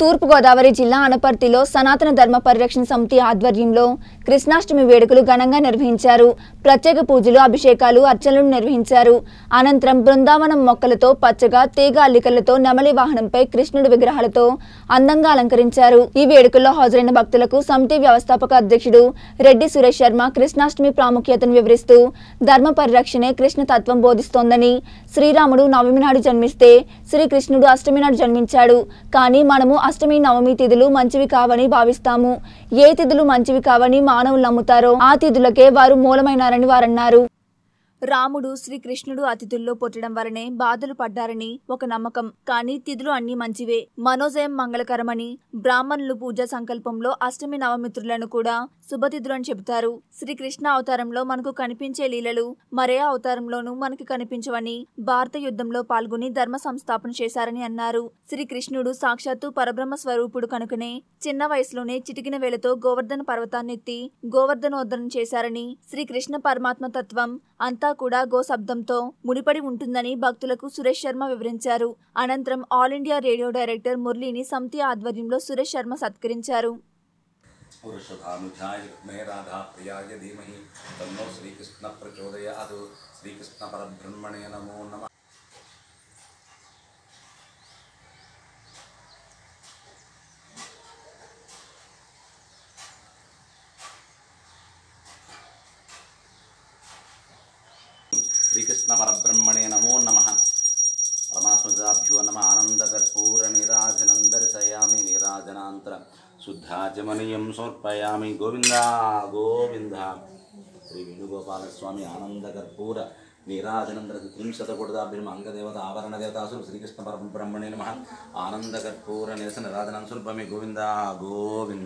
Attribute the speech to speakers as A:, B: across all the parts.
A: తూర్పుగోదావరి జిల్లా అనపర్తిలో సనాతన ధర్మ పరిరక్షణ సమితి ఆధ్వర్యంలో కృష్ణాష్టమి వేడుకలు ఘనంగా నిర్వహించారు ప్రత్యేక పూజలు అభిషేకాలు అర్చనలు నిర్వహించారు అనంతరం బృందావనం మొక్కలతో పచ్చగా తీగ అల్లికలతో నెమలి వాహనంపై కృష్ణుడి విగ్రహాలతో అందంగా అలంకరించారు ఈ వేడుకల్లో హాజరైన భక్తులకు సమితి వ్యవస్థాపక అధ్యక్షుడు రెడ్డి సురేష్ శర్మ కృష్ణాష్టమి ప్రాముఖ్యతను వివరిస్తూ ధర్మ పరిరక్షణే కృష్ణ తత్వం బోధిస్తోందని శ్రీరాముడు నవమి నాడు జన్మిస్తే శ్రీకృష్ణుడు అష్టమి నాడు జన్మించాడు కానీ మనము అష్టమి నవమి తిథులు మంచివి కావని భావిస్తాము ఏ తిథులు మంచివి కావని మానవులు నమ్ముతారో ఆ తిథులకే వారు మూలమైనారని వారన్నారు రాముడు శ్రీకృష్ణుడు అతిథుల్లో పుట్టడం వలనే బాధలు పడ్డారని ఒక నమ్మకం కానీ తిథులు అన్ని మంచివే మనోజయం మంగళకరమని బ్రాహ్మణులు పూజా సంకల్పంలో అష్టమి నవమిత్రులను కూడా శుభతిథులు అని చెబుతారు శ్రీకృష్ణ అవతారంలో మనకు కనిపించే లీలలు మరే అవతారంలోనూ మనకి కనిపించవని భారత యుద్ధంలో పాల్గొని ధర్మ సంస్థాపన చేశారని అన్నారు శ్రీకృష్ణుడు సాక్షాత్తు పరబ్రహ్మ స్వరూపుడు కనుకనే చిన్న వయసులోనే చిటికిన వేలతో గోవర్ధన పర్వతాన్నెత్తి గోవర్ధనోద్ధరణ చేశారని శ్రీకృష్ణ పరమాత్మ తత్వం అంతా కూడా గో శబ్దంతో ముడిపడి ఉంటుందని భక్తులకు సురేష్ శర్మ వివరించారు అనంతరం ఆల్ ఇండియా రేడియో డైరెక్టర్ మురళిని సమితి ఆధ్వర్యంలో సురేష్ శర్మ సత్కరించారు
B: వృషభానుజాయ విద్మహే రాధా ప్రియాయ ధీమహి తన్నో శ్రీకృష్ణ ప్రచోదయాత్ శ్రీకృష్ణ పరబ్రహ్మణే నమో నమ శ్రీకృష్ణ పరబ్రహ్మణే నమో నమ పరమాత్మజాభ్యో నమ ఆనందకర్పూర నీరాజనం దర్శయామి నీరాజనాంతర శుద్ధాచమనీయం సమర్పయామి గోవింద గోవింద శ్రీ వేణుగోపాలస్వామి ఆనందకర్పూర నీరాజనందర త్రింశతకుడదాభ్యం అంగదేవత ఆవరణ దేవతాసు శ్రీకృష్ణ పరబ్రహ్మణే నమ ఆనందకర్పూర నిరస నిరాజనం సుల్భమే గోవింద గోవింద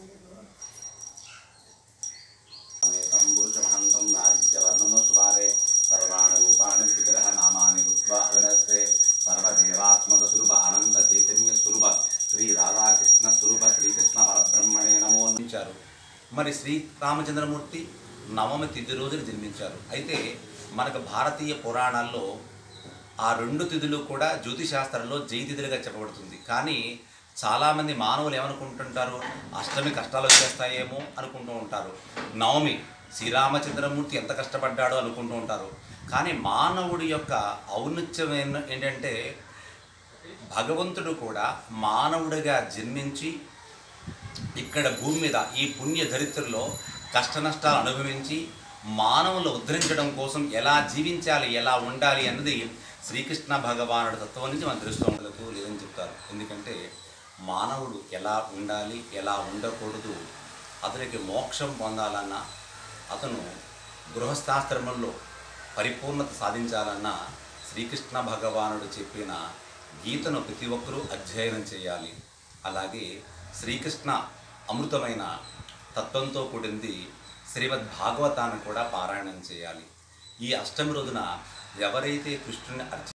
B: సమేతం పురుషమహంతం ఆదిత్యవర్ణంలో స్వారే సర్వాణి రూపాణి విగ్రహ నామాని కృత్వా వినస్తే సర్వదేవాత్మక స్వరూప అనంత చైతన్య స్వరూప శ్రీ రాధాకృష్ణ స్వరూప శ్రీకృష్ణ పరబ్రహ్మణే నమో అందించారు మరి శ్రీ రామచంద్రమూర్తి నవమి తిథి రోజున జన్మించారు అయితే మనకు భారతీయ పురాణాల్లో ఆ రెండు తిథులు కూడా జ్యోతిశాస్త్రంలో జయతిథులుగా చెప్పబడుతుంది కానీ చాలామంది మానవులు ఏమనుకుంటుంటారు అష్టమి కష్టాలు వచ్చేస్తాయేమో అనుకుంటూ ఉంటారు నవమి శ్రీరామచంద్రమూర్తి ఎంత కష్టపడ్డాడో అనుకుంటూ ఉంటారు కానీ మానవుడి యొక్క ఔన్నత్యం ఏం- ఏంటంటే భగవంతుడు కూడా మానవుడిగా జన్మించి ఇక్కడ భూమి మీద ఈ పుణ్య దరిద్రుల్లో కష్ట నష్టాలు అనుభవించి మానవులు ఉద్ధరించడం కోసం ఎలా జీవించాలి ఎలా ఉండాలి అన్నది శ్రీకృష్ణ భగవానుడి తత్వం నుంచి మనం తెలుస్తూ ఉండదు లేదని చెప్తారు ఎందుకంటే మానవుడు ఎలా ఉండాలి ఎలా ఉండకూడదు అతనికి మోక్షం పొందాలన్నా అతను గృహస్థాశ్రమంలో పరిపూర్ణత సాధించాలన్నా శ్రీకృష్ణ భగవానుడు చెప్పిన గీతను ప్రతి ఒక్కరూ అధ్యయనం చేయాలి అలాగే శ్రీకృష్ణ అమృతమైన తత్వంతో కూడింది శ్రీమద్ భాగవతాన్ని కూడా పారాయణం చేయాలి ఈ అష్టమి రోజున ఎవరైతే కృష్ణుని అర్చ